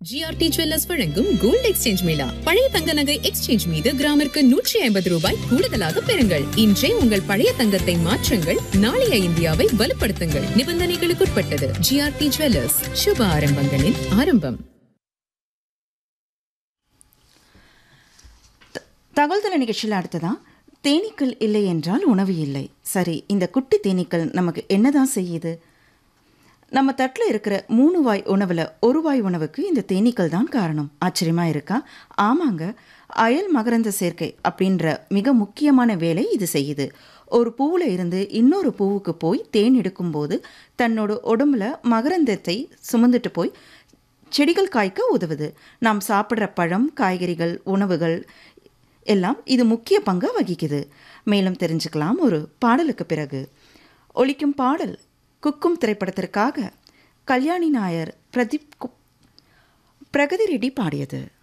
GRT jewellers வழங்கும் gold exchange mela பழைய தங்க நகை எக்ஸ்சேஞ்ச் மீது கிராமிற்கு நூற்றி ஐம்பது ரூபாய் கூடுதலாக பெறுங்கள் இன்றே உங்கள் பழைய தங்கத்தை மாற்றுங்கள் நாளைய இந்தியாவை வலுப்படுத்துங்கள் நிபந்தனைகளுக்குட்பட்டது ஜிஆர்டி ஜுவல்லர்ஸ் சுப ஆரம்பங்களின் ஆரம்பம் தகவல் தலை நிகழ்ச்சியில் அடுத்ததான் தேனீக்கள் இல்லை என்றால் உணவு இல்லை சரி இந்த குட்டி தேனீக்கள் நமக்கு என்னதான் செய்யுது நம்ம தட்டில் இருக்கிற மூணு வாய் உணவில் ஒரு வாய் உணவுக்கு இந்த தேனீக்கள் தான் காரணம் ஆச்சரியமா இருக்கா ஆமாங்க அயல் மகரந்த சேர்க்கை அப்படின்ற மிக முக்கியமான வேலை இது செய்யுது ஒரு பூவில் இருந்து இன்னொரு பூவுக்கு போய் தேன் எடுக்கும்போது தன்னோட உடம்புல மகரந்தத்தை சுமந்துட்டு போய் செடிகள் காய்க்க உதவுது நாம் சாப்பிட்ற பழம் காய்கறிகள் உணவுகள் எல்லாம் இது முக்கிய பங்கை வகிக்குது மேலும் தெரிஞ்சுக்கலாம் ஒரு பாடலுக்கு பிறகு ஒலிக்கும் பாடல் குக்கும் திரைப்படத்திற்காக கல்யாணி நாயர் பிரதீப் கு- பிரகதி ரெட்டி பாடியது